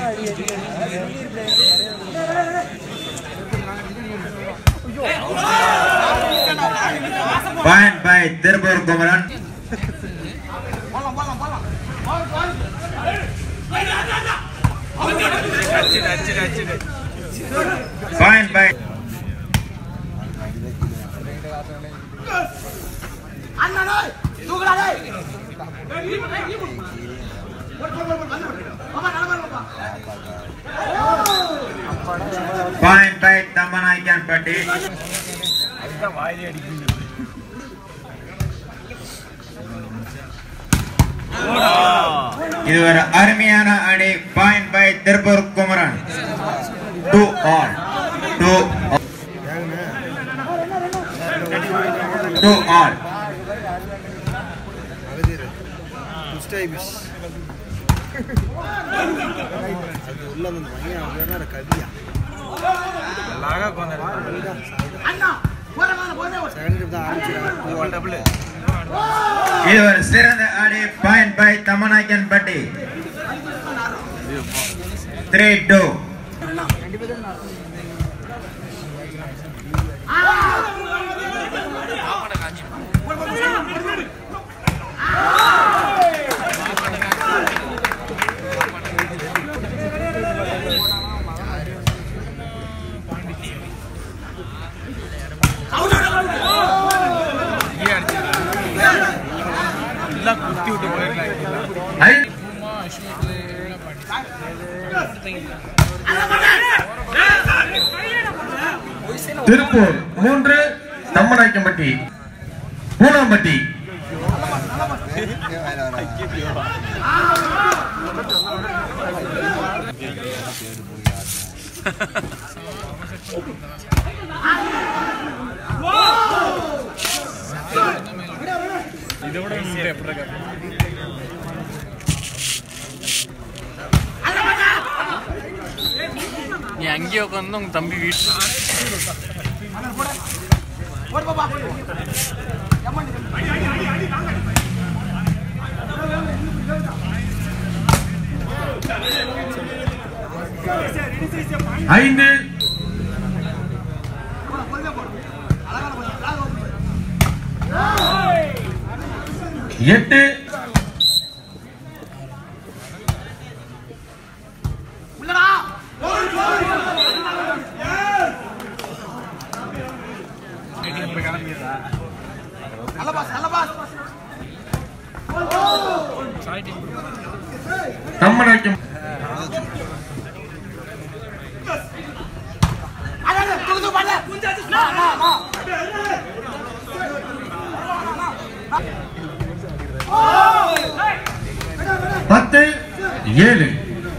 Point by Tiruppur Kumaran point by point by Thammanaickan Patti இது ஒரு அருமையான அணி point by Tiruppur Kumaran two all two two all உள்ள வந்து பையன் அவங்க கவியா செகண்ட் தான் ஆரம்பிச்சிருக்காங்க இது ஒரு சிறந்த அணி பாயிண்ட் பை தம்மநாய்க்கன் பட்டி த்ரீ டூ ஐ- திருப்பூர் மூன்று தம்மநாயக்கம்பட்டி பூனாம்பட்டி நீ அங்கேயே உட்காந்து உங்க தம்பி வீட்டு ஐந்து எட்டு தம்மநாயக்கம் பத்து ஏழு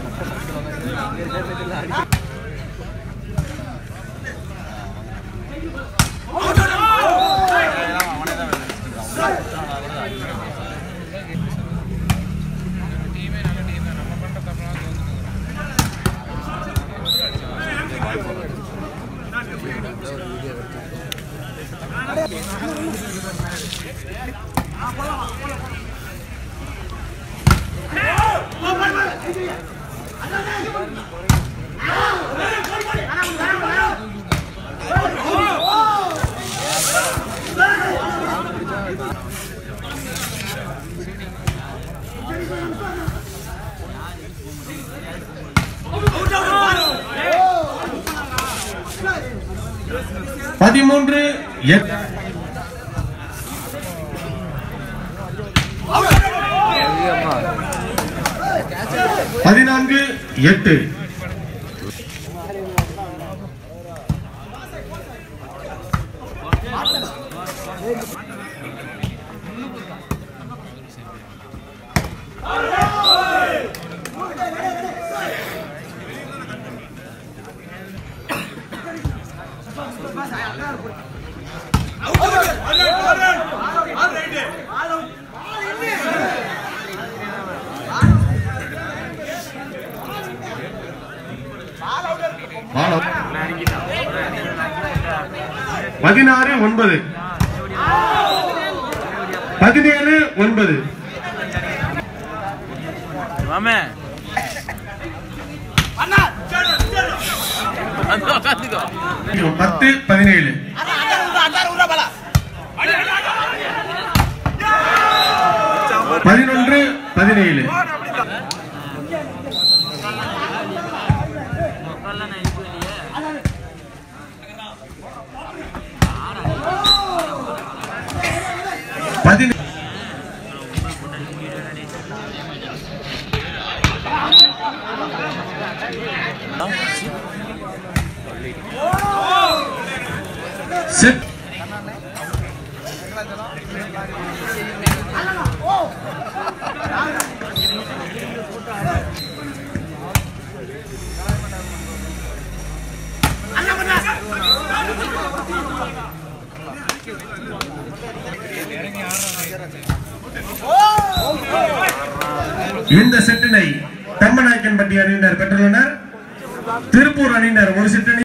பதிமூன்று எட்டு பதினான்கு எட்டு மாலம். பதினாறு ஒன்பது பதினேழு ஒன்பது வாமே உட்காந்துக்கோ பத்து பதினேழு பதினொன்று பதினேழு பதினேழு செட் இந்த செட்டினை தம்மநாயக்கன்பட்டி அணியினர் பெற்றுள்ளனர் திருப்பூர் அணியினர் ஒரு செட்டினை